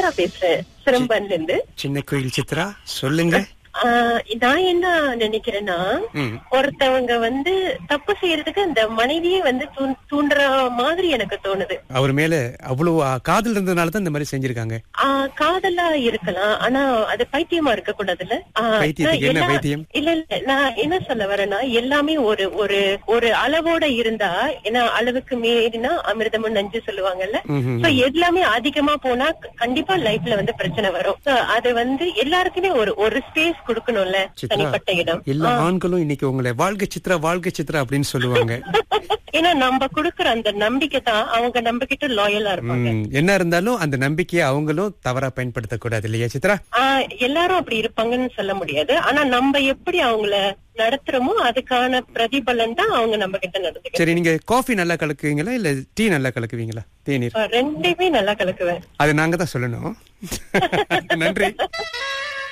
சித்ரா பேசுறேன் சிரம்பன்ல இருந்து சின்ன கோயில் சித்ரா சொல்லுங்க ஆஹ் நான் என்ன நினைக்கிறேன்னா ம். ஒருத்தவங்க வந்து தப்பு செய்யறதுக்கு அந்த மனைவியே வந்து தூண்- தூண்டுற மாதிரி எனக்கு தோணுது அவர் மேல அவ்வளவு ஆ, காதல் இருந்ததுனால தான் இந்த மாதிரி செஞ்சிருக்காங்க ஆஹ் காதலா இருக்கலாம் ஆனா அது பைத்தியமா இருக்க கூடாதுல்ல ஆஹ் பைத்தியத்துக்கு நான் என்ன எல்லா- பைத்தியம்? இல்ல இல்ல நான் என்ன சொல்ல வரேன்னா எல்லாமே ஒரு ஒரு ஒரு அளவோட இருந்தா ஏன்னா அளவுக்கு மீறினா அமிர்தமும் நஞ்சு சொல்லுவாங்கல்ல ம்ஹும். So, எல்லாமே அதிகமா போனா க- கண்டிப்பா லைஃப்ல வந்து பிரச்சனை வரும் So, அது வந்து எல்லாருக்குமே ஒரு ஒரு ஸ்பேஸ் கொடுக்கணும்ல சித்ரா தனிப்பட்ட இடம் எல்லா ஆண்களும் இன்னைக்கு உங்களை வாழ்க்கை சித்ரா வாழ்க்கை சித்ரா அப்படின்னு சொல்லுவாங்க ஏன்னா நம்ம கொடுக்கற அந்த நம்பிக்கை தான் அவங்க நம்ம கிட்ட லாயலா இருப்பாங்க ம், என்ன இருந்தாலும் அந்த நம்பிக்கையை அவங்களும் தவறா பயன்படுத்தக்கூடாது இல்லையா சித்ரா ஆஹ் எல்லாரும் அப்படி இருப்பாங்கன்னு சொல்ல முடியாது ஆனா நம்ம எப்படி அவங்கள நடத்துறோமோ அதுக்கான பிரதிபலன் தான் அவங்க நம்ம கிட்ட நடந்துக்க சரி நீங்க காஃபி நல்லா கலக்குவீங்களா இல்ல டீ நல்லா கலக்குவீங்களா தேநீர் ரெண்டையுமே நல்லா கலக்குவேன் அது நாங்க தான் சொல்லணும் நன்றி